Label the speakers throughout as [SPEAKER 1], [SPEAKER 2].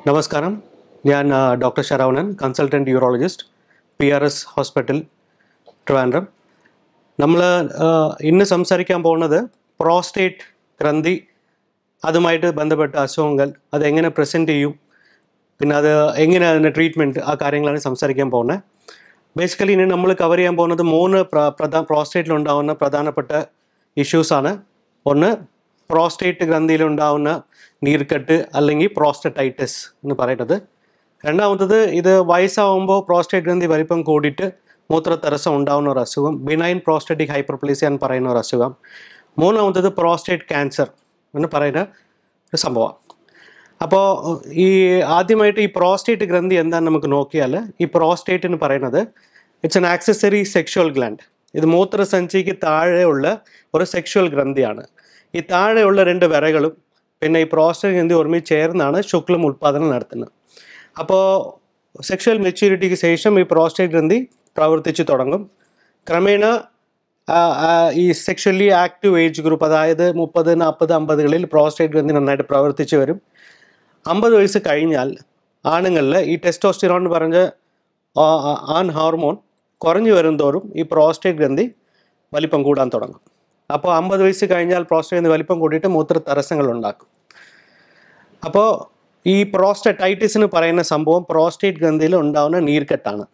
[SPEAKER 1] നമസ്കാരം ഞാൻ ആ, doctor Saravanan consultant urologist P R S hospital Trivandrum നമ്മൾ ഇന്ന് സംസാരിക്കാൻ പോകുന്നത് പ്രോസ്റ്റേറ്റ് ഗ്രന്ഥി അതുമായിട്ട് ബന്ധപ്പെട്ട അസുഖങ്ങൾ അതെങ്ങനെ പ്രസൻറ്റ് ചെയ്യും പിന്നെ അത് എങ്ങനെ അതിൻ്റെ ട്രീറ്റ്മെൻറ്റ് ആ കാര്യങ്ങളാണ് സംസാരിക്കാൻ പോകുന്നത് ബേസിക്കലി ഇനി നമ്മൾ കവർ ചെയ്യാൻ പോകുന്നത് മൂന്ന് പ്ര പ്രധാന പ്രോസ്റ്റേറ്റിലുണ്ടാവുന്ന പ്രധാനപ്പെട്ട ഇഷ്യൂസാണ് ഒന്ന് പ്രോസ്റ്റേറ്റ് ഗ്രന്ഥിയിലുണ്ടാവുന്ന നീർക്കെട്ട് അല്ലെങ്കിൽ പ്രോസ്റ്ററ്റൈറ്റിസ് എന്ന് പറയുന്നത് രണ്ടാമത്തത് ഇത് വയസ്സാവുമ്പോൾ പ്രോസ്റ്റേറ്റ് ഗ്രന്ഥി വലിപ്പം കൂടിയിട്ട് മൂത്രത്തരസം ഉണ്ടാവുന്ന ഒരു അസുഖം ബിനൈൻ പ്രോസ്റ്റേറ്റിക് ഹൈപ്പർപ്ലേസിയ എന്ന് പറയുന്ന ഒരു അസുഖം മൂന്നാമത്തത് പ്രോസ്റ്റേറ്റ് ക്യാൻസർ എന്ന് പറയുന്ന ഒരു സംഭവം അപ്പോൾ ഈ ആദ്യമായിട്ട് ഈ പ്രോസ്റ്റേറ്റ് ഗ്രന്ഥി എന്താണെന്ന് നമുക്ക് നോക്കിയാൽ ഈ പ്രോസ്റ്റേറ്റ് എന്ന് പറയുന്നത് it's an accessory sexual gland ഇത് മൂത്രസഞ്ചിക്ക് താഴെയുള്ള ഒരു സെക്ഷുവൽ ഗ്രന്ഥിയാണ് ഈ താഴെയുള്ള രണ്ട് വിരകളും പിന്നെ ഈ പ്രോസ്റ്റേറ്റ് ഗ്രന്ഥി ഒരുമിച്ച് ചേർന്നാണ് ശുക്ലം ഉൽപ്പാദനം നടത്തുന്നത് അപ്പോൾ സെക്ഷുവൽ മെച്യൂരിറ്റിക്ക് ശേഷം ഈ പ്രോസ്റ്റേറ്റ് ഗ്രന്ഥി പ്രവർത്തിച്ചു തുടങ്ങും ക്രമേണ ആ, ആ, ഈ സെക്ഷലി ആക്റ്റീവ് ഏജ് ഗ്രൂപ്പ് അതായത് മുപ്പത് നാൽപ്പത് അമ്പതുകളിൽ പ്രോസ്റ്റേറ്റ് ഗ്രന്ഥി നന്നായിട്ട് പ്രവർത്തിച്ചു വരും അമ്പത് വയസ്സ് കഴിഞ്ഞാൽ ആണുങ്ങളിൽ ഈ ടെസ്റ്റോസ്റ്റിറോൺ എന്ന് പറഞ്ഞ ആ, ആ, ആൺ ഹോർമോൺ കുറഞ്ഞു വരും തോറും ഈ പ്രോസ്റ്റേറ്റ് ഗ്രന്ഥി വലിപ്പം കൂടാൻ തുടങ്ങും അപ്പോൾ അമ്പത് വയസ്സ് കഴിഞ്ഞാൽ പ്രോസ്റ്റേറ്റ് ഗ്രന്ഥി വലിപ്പം കൂടിയിട്ട് മൂത്ര തടസ്സങ്ങൾ ഉണ്ടാക്കും അപ്പോൾ ഈ പ്രോസ്റ്ററ്റൈറ്റിസ് എന്ന് പറയുന്ന സംഭവം പ്രോസ്റ്റേറ്റ് ഗ്രന്ഥിയിൽ ഉണ്ടാവുന്ന നീർക്കെട്ടാണ്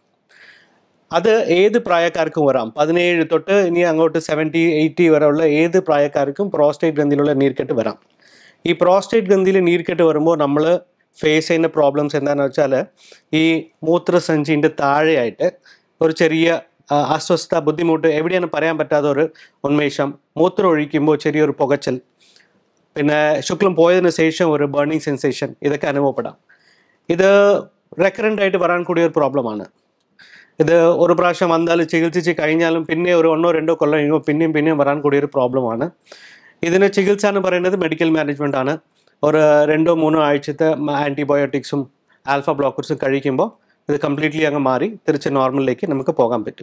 [SPEAKER 1] അത് ഏത് പ്രായക്കാർക്കും വരാം പതിനേഴ് തൊട്ട് ഇനി അങ്ങോട്ട് സെവൻറ്റി എയ്റ്റി വരെയുള്ള ഏത് പ്രായക്കാർക്കും പ്രോസ്റ്റേറ്റ് ഗ്രന്ഥിയിലുള്ള നീർക്കെട്ട് വരാം ഈ പ്രോസ്റ്റേറ്റ് ഗ്രന്ഥിയിൽ നീർക്കെട്ട് വരുമ്പോൾ നമ്മൾ ഫേസ് ചെയ്യുന്ന പ്രോബ്ലംസ് എന്താണെന്ന് വെച്ചാൽ ഈ മൂത്രസഞ്ചിൻ്റെ താഴെയായിട്ട് ഒരു ചെറിയ ആ, അസ്വസ്ഥ ബുദ്ധിമുട്ട് എവിടെയാണ് പറയാൻ പറ്റാത്ത ഒരു ഉന്മേഷം മൂത്രം ഒഴിക്കുമ്പോൾ ചെറിയൊരു പുകച്ചൽ പിന്നെ ശുക്ലം പോയതിനു ശേഷം ഒരു ബേണിംഗ് സെൻസേഷൻ ഇതൊക്കെ അനുഭവപ്പെടാം ഇത് റെക്കറൻ്റ് ആയിട്ട് വരാൻ കൂടിയ ഒരു പ്രോബ്ലമാണ് ഇത് ഒരു പ്രാവശ്യം വന്നാൽ ചികിത്സിച്ച് കഴിഞ്ഞാലും പിന്നെ ഒരു ഒന്നോ രണ്ടോ കൊല്ലം കഴിയുമ്പോൾ പിന്നെയും പിന്നെയും വരാൻ കൂടിയ ഒരു പ്രോബ്ലമാണ് ഇതിന് ചികിത്സ എന്ന് പറയുന്നത് മെഡിക്കൽ മാനേജ്മെൻ്റ് ആണ് ഒരു രണ്ടോ മൂന്നോ ആഴ്ചത്തെ ആൻറ്റിബയോട്ടിക്സും ആൽഫ ബ്ലോക്കേഴ്സും കഴിക്കുമ്പോൾ ഇത് കംപ്ലീറ്റ്ലി അങ്ങ് മാറി തിരിച്ച് നോർമലിലേക്ക് നമുക്ക് പോകാൻ പറ്റും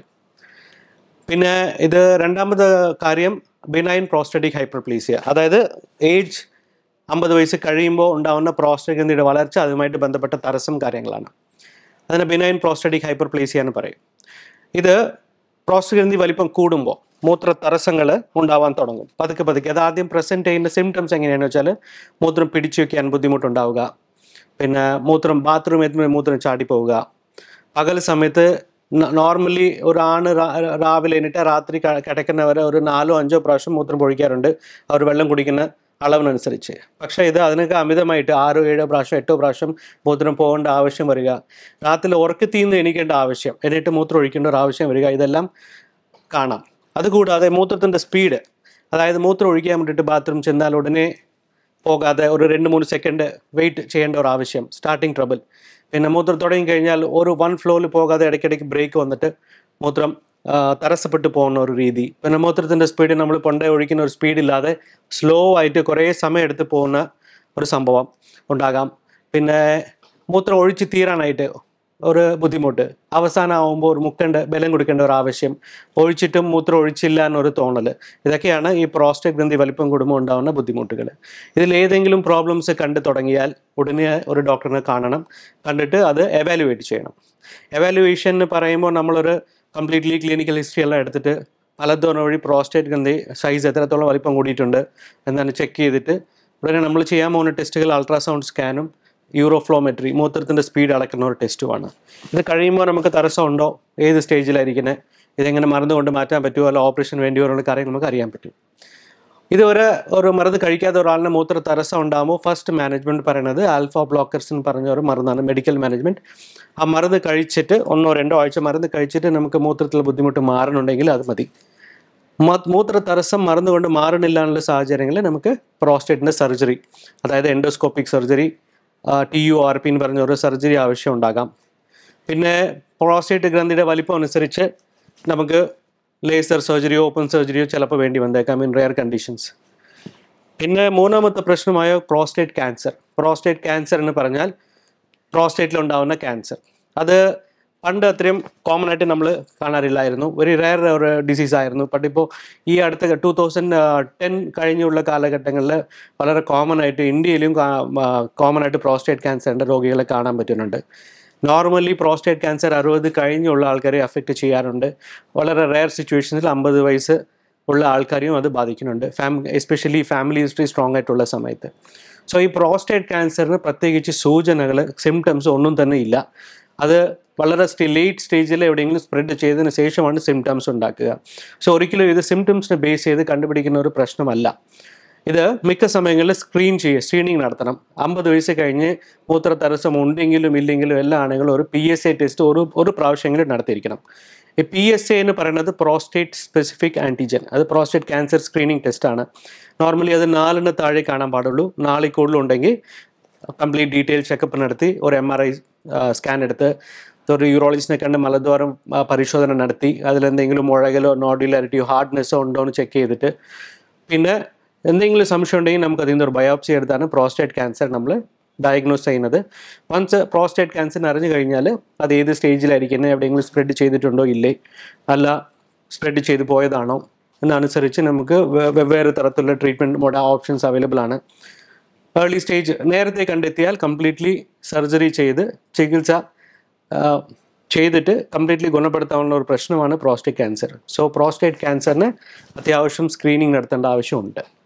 [SPEAKER 1] പിന്നെ ഇത് രണ്ടാമത് കാര്യം ബിനൈൻ പ്രോസ്റ്ററ്റിക് ഹൈപ്പർപ്ലീസിയ അതായത് ഏജ് അമ്പത് വയസ്സ് കഴിയുമ്പോൾ ഉണ്ടാകുന്ന പ്രോസ്റ്റേറ്റ് ഗ്രന്ഥിയുടെ വളർച്ച അതുമായിട്ട് ബന്ധപ്പെട്ട തടസ്സം കാര്യങ്ങളാണ് അതിനെ ബിനൈൻ പ്രോസ്റ്ററ്റിക് ഹൈപ്പർപ്ലേസിയ എന്ന് പറയും ഇത് പ്രോസ്റ്റേറ്റ് ഗ്രന്ഥി വലിപ്പം കൂടുമ്പോൾ മൂത്ര തടസ്സങ്ങൾ ഉണ്ടാവാൻ തുടങ്ങും പതുക്കെ പതുക്കെ അത് ആദ്യം പ്രസൻറ്റ് ചെയ്യുന്ന സിംറ്റംസ് എങ്ങനെയാണെന്ന് വെച്ചാൽ മൂത്രം പിടിച്ചു വയ്ക്കാൻ ബുദ്ധിമുട്ടുണ്ടാവുക പിന്നെ മൂത്രം ബാത്റൂം എത്തുമ്പോൾ മൂത്രം ചാടിപ്പോവുക പകൽ സമയത്ത് നോർമലി ഒരു ആണ് രാ- രാവിലെ എണീറ്റ് രാത്രി ക- കിടക്കുന്നവരെ ഒരു നാലോ അഞ്ചോ പ്രാവശ്യം മൂത്രം പൊഴിക്കാറുണ്ട് അവർ വെള്ളം കുടിക്കുന്ന അളവിനനുസരിച്ച് പക്ഷേ ഇത് അതിനൊക്കെ അമിതമായിട്ട് ആറോ ഏഴോ പ്രാവശ്യം എട്ടോ പ്രാവശ്യം മൂത്രം പോകേണ്ട ആവശ്യം വരിക രാത്രി ഉറക്കത്തിൽ നിന്ന് എണീക്കേണ്ട ആവശ്യം എന്നിട്ട് മൂത്രം ഒഴിക്കേണ്ട ഒരു ആവശ്യം വരിക ഇതെല്ലാം കാണാം അതുകൂടാതെ മൂത്രത്തിൻ്റെ സ്പീഡ് അതായത് മൂത്രം ഒഴിക്കാൻ വേണ്ടിയിട്ട് ബാത്റൂം ചെന്നാൽ ഉടനെ പോകാതെ ഒരു രണ്ട് മൂന്ന് സെക്കൻഡ് വെയിറ്റ് ചെയ്യേണ്ട ഒരു ആവശ്യം സ്റ്റാർട്ടിങ് ട്രബിൾ പിന്നെ മൂത്രം തുടങ്ങി കഴിഞ്ഞാൽ ഒരു വൺ ഫ്ലോയിൽ പോകാതെ ഇടയ്ക്കിടയ്ക്ക് ബ്രേക്ക് വന്നിട്ട് മൂത്രം ആ, തടസ്സപ്പെട്ടു പോകുന്ന ഒരു രീതി പിന്നെ മൂത്രത്തിൻ്റെ സ്പീഡ് നമ്മൾ പണ്ടേ ഒഴിക്കുന്ന ഒരു സ്പീഡില്ലാതെ സ്ലോ ആയിട്ട് കുറേ സമയം എടുത്ത് പോകുന്ന ഒരു സംഭവം ഉണ്ടാകാം പിന്നെ മൂത്രം ഒഴിച്ച് തീരാനായിട്ട് ഒരു ബുദ്ധിമുട്ട് അവസാനമാകുമ്പോൾ ഒരു മുക്കേണ്ട ബലം കൊടുക്കേണ്ട ഒരു ആവശ്യം ഒഴിച്ചിട്ടും മൂത്രം ഒഴിച്ചില്ല എന്നൊരു തോന്നൽ ഇതൊക്കെയാണ് ഈ പ്രോസ്റ്റേറ്റ് ഗ്രന്ഥി വലിപ്പം കൂടുമ്പോൾ ഉണ്ടാകുന്ന ബുദ്ധിമുട്ടുകൾ ഇതിൽ ഏതെങ്കിലും പ്രോബ്ലംസ് കണ്ടു തുടങ്ങിയാൽ ഉടനെ ഒരു ഡോക്ടറിനെ കാണണം കണ്ടിട്ട് അത് എവാലുവേറ്റ് ചെയ്യണം എവാലുവേഷൻ എന്ന് പറയുമ്പോൾ നമ്മളൊരു കംപ്ലീറ്റ്ലി ക്ലിനിക്കൽ ഹിസ്റ്ററി എല്ലാം എടുത്തിട്ട് പലതവണ വഴി പ്രോസ്റ്റേറ്റ് ഗ്രന്ഥി സൈസ് എത്രത്തോളം വലിപ്പം കൂടിയിട്ടുണ്ട് എന്നാണ് ചെക്ക് ചെയ്തിട്ട് ഉടനെ നമ്മൾ ചെയ്യാൻ പോകുന്ന ടെസ്റ്റുകൾ അൾട്രാസൗണ്ട് സ്കാനും യൂറോഫ്ലോമെട്രി മൂത്രത്തിൻ്റെ സ്പീഡ് അളക്കുന്ന ഒരു ടെസ്റ്റുമാണ് ഇത് കഴിയുമ്പോൾ നമുക്ക് തടസ്സം ഉണ്ടോ ഏത് സ്റ്റേജിലായിരിക്കുന്നത് ഇതെങ്ങനെ മരുന്ന് കൊണ്ട് മാറ്റാൻ പറ്റുമോ അല്ല ഓപ്പറേഷൻ വേണ്ടി വരുന്ന കാര്യം നമുക്ക് അറിയാൻ പറ്റും ഇത് ഒരു ഒരു മരുന്ന് കഴിക്കാത്ത ഒരാളിന് മൂത്ര തടസ്സം ഉണ്ടാകുമ്പോൾ ഫസ്റ്റ് മാനേജ്മെൻറ്റ് പറയുന്നത് ആൽഫ ബ്ലോക്കേഴ്സ് എന്ന് പറഞ്ഞ ഒരു മരുന്നാണ് മെഡിക്കൽ മാനേജ്മെൻറ്റ് ആ മരുന്ന് കഴിച്ചിട്ട് ഒന്നോ രണ്ടോ ആഴ്ച മരുന്ന് കഴിച്ചിട്ട് നമുക്ക് മൂത്രത്തിൽ ബുദ്ധിമുട്ട് മാറണമെങ്കിൽ അത് മതി മ- മൂത്ര തടസ്സം മരുന്ന് കൊണ്ട് മാറണില്ല എന്നുള്ള സാഹചര്യങ്ങളിൽ നമുക്ക് പ്രോസ്റ്റേറ്റിൻ്റെ സർജറി അതായത് endoscopic surgery T U R P എന്ന് പറഞ്ഞ ഒരു സർജറി ആവശ്യം ഉണ്ടാകാം പിന്നെ പ്രോസ്റ്റേറ്റ് ഗ്രന്ഥിയുടെ വലിപ്പം അനുസരിച്ച് നമുക്ക് ലേസർ സർജറിയോ ഓപ്പൺ സർജറിയോ ചിലപ്പോൾ വേണ്ടി വന്നേക്കാം ഇൻ റെയർ കണ്ടീഷൻസ് പിന്നെ മൂന്നാമത്തെ പ്രശ്നമായ പ്രോസ്റ്റേറ്റ് ക്യാൻസർ പ്രോസ്റ്റേറ്റ് ക്യാൻസർ എന്ന് പറഞ്ഞാൽ പ്രോസ്റ്റേറ്റിലുണ്ടാവുന്ന ക്യാൻസർ അത് പണ്ട് അത്രയും കോമൺ ആയിട്ട് നമ്മൾ കാണാറില്ലായിരുന്നു ഒരു റയർ ഒരു ഡിസീസ് ആയിരുന്നു ബട്ട് ഇപ്പോൾ ഈ അടുത്ത ടൂ തൗസൻഡ് ടെൻ കഴിഞ്ഞുള്ള കാലഘട്ടങ്ങളിൽ വളരെ കോമൺ ആയിട്ട് ഇന്ത്യയിലും കോമൺ ആയിട്ട് പ്രോസ്റ്റേറ്റ് ക്യാൻസറിൻ്റെ രോഗികളെ കാണാൻ പറ്റുന്നുണ്ട് നോർമലി പ്രോസ്റ്റേറ്റ് ക്യാൻസർ അറുപത് കഴിഞ്ഞുള്ള ആൾക്കാരെ അഫക്റ്റ് ചെയ്യാറുണ്ട് വളരെ റെയർ സിറ്റുവേഷൻസിൽ അമ്പത് വയസ്സ് ഉള്ള ആൾക്കാരെയും അത് ബാധിക്കുന്നുണ്ട് ഫാം എസ്പെഷ്യലി ഫാമിലി ഹിസ്റ്ററി സ്ട്രോങ് ആയിട്ടുള്ള സമയത്ത് സോ ഈ പ്രോസ്റ്റേറ്റ് ക്യാൻസറിന് പ്രത്യേകിച്ച് സൂചനകൾ സിംറ്റംസ് ഒന്നും തന്നെ ഇല്ല അത് വളരെ സ്റ്റേ ലേറ്റ് സ്റ്റേജിൽ എവിടെയെങ്കിലും സ്പ്രെഡ് ചെയ്തതിന് ശേഷമാണ് സിംറ്റംസ് ഉണ്ടാക്കുക സോ ഒരിക്കലും ഇത് സിംറ്റംസിനെ ബേസ് ചെയ്ത് കണ്ടുപിടിക്കുന്ന ഒരു പ്രശ്നമല്ല ഇത് മിക്ക സമയങ്ങളിൽ സ്ക്രീൻ ചെയ്യുക സ്ക്രീനിങ് നടത്തണം അമ്പത് വയസ്സ് കഴിഞ്ഞ് മൂത്ര തടസ്സം ഉണ്ടെങ്കിലും ഇല്ലെങ്കിലും എല്ലാ ആണെങ്കിലും ഒരു പി എസ് എ ടെസ്റ്റ് ഒരു ഒരു പ്രാവശ്യമെങ്കിലും നടത്തിയിരിക്കണം ഈ പി എസ് എ എന്ന് പറയുന്നത് പ്രോസ്റ്റേറ്റ് സ്പെസിഫിക് ആൻറ്റിജൻ അത് പ്രോസ്റ്റേറ്റ് ക്യാൻസർ സ്ക്രീനിങ് ടെസ്റ്റാണ് നോർമലി അത് നാലിന് താഴെ കാണാൻ പാടുള്ളൂ നാലിൽ കൂടുതലുണ്ടെങ്കിൽ കംപ്ലീറ്റ് ഡീറ്റെയിൽ ചെക്കപ്പ് നടത്തി ഒരു എം ആർ ഐ സ്കാൻ എടുത്ത് ഒരു യൂറോളജിസ്റ്റിനെ കണ്ട് മലദ്വാരം ആ, പരിശോധന നടത്തി അതിലെന്തെങ്കിലും മുഴകലോ നോഡുലാരിറ്റിയോ ഹാർഡ്നെസ്സോ ഉണ്ടോ എന്ന് ചെക്ക് ചെയ്തിട്ട് പിന്നെ എന്തെങ്കിലും സംശയം ഉണ്ടെങ്കിൽ നമുക്ക് അതിൽ നിന്ന് ഒരു ബയോപ്സി എടുത്താണ് പ്രോസ്റ്റേറ്റ് ക്യാൻസർ നമ്മൾ ഡയഗ്നോസ് ചെയ്യുന്നത് വൺസ് പ്രോസ്റ്റേറ്റ് ക്യാൻസർ അറിഞ്ഞു കഴിഞ്ഞാൽ അത് ഏത് സ്റ്റേജിലായിരിക്കുന്നത് എവിടെയെങ്കിലും സ്പ്രെഡ് ചെയ്തിട്ടുണ്ടോ ഇല്ലേ അല്ല സ്പ്രെഡ് ചെയ്ത് പോയതാണോ എന്നനുസരിച്ച് നമുക്ക് വേ- വെവ്വേറെ തരത്തിലുള്ള ട്രീറ്റ്മെൻറ്റ് മോഡ ഓപ്ഷൻസ് അവൈലബിൾ ആണ് ഏർലി സ്റ്റേജ് നേരത്തെ കണ്ടെത്തിയാൽ കംപ്ലീറ്റ്ലി സർജറി ചെയ്ത് ചികിത്സ ആ, ചെയ്തിട്ട് കംപ്ലീറ്റ്ലി ഗുണപ്പെടുത്താവുന്ന ഒരു പ്രശ്നമാണ് പ്രോസ്റ്റേറ്റ് ക്യാൻസർ സോ പ്രോസ്റ്റേറ്റ് ക്യാൻസറിന് അത്യാവശ്യം സ്ക്രീനിങ് നടത്തേണ്ട ആവശ്യമുണ്ട്